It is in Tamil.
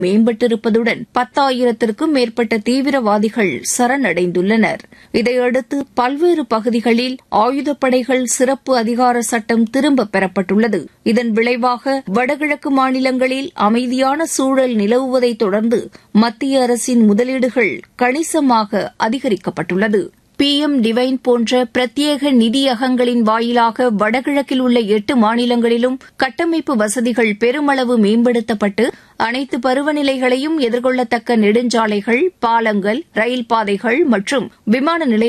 மேம்பட்டிருப்பதுடன் பத்தாயிரத்திற்கும் மேற்பட்ட தீவிரவாதிகள் சரணடைந்துள்ளனர் இதையடுத்து பல்வேறு பகுதிகளில் ஆயுதப்படைகள் சிறப்பு அதிகார சட்டம் திரும்பப் பெறப்பட்டுள்ளது இதன் விளைவாக வடகிழக்கு மாநிலங்களில் அமைதியான சூழல் நிலவுவதைத் தொடர்ந்து மத்திய அரசின் முதலீடுகள் கணிசமாக அதிகரிக்கப்பட்டுள்ளது பிஎம் டிவைன் போன்ற பிரத்யேக நிதியகங்களின் வாயிலாக வடகிழக்கில் உள்ள எட்டு மாநிலங்களிலும் கட்டமைப்பு வசதிகள் பெருமளவு மேம்படுத்தப்பட்டு அனைத்து பருவநிலைகளையும் எதிர்கொள்ளத்தக்க நெடுஞ்சாலைகள் பாலங்கள் ரயில் பாதைகள் மற்றும் விமான நிலைய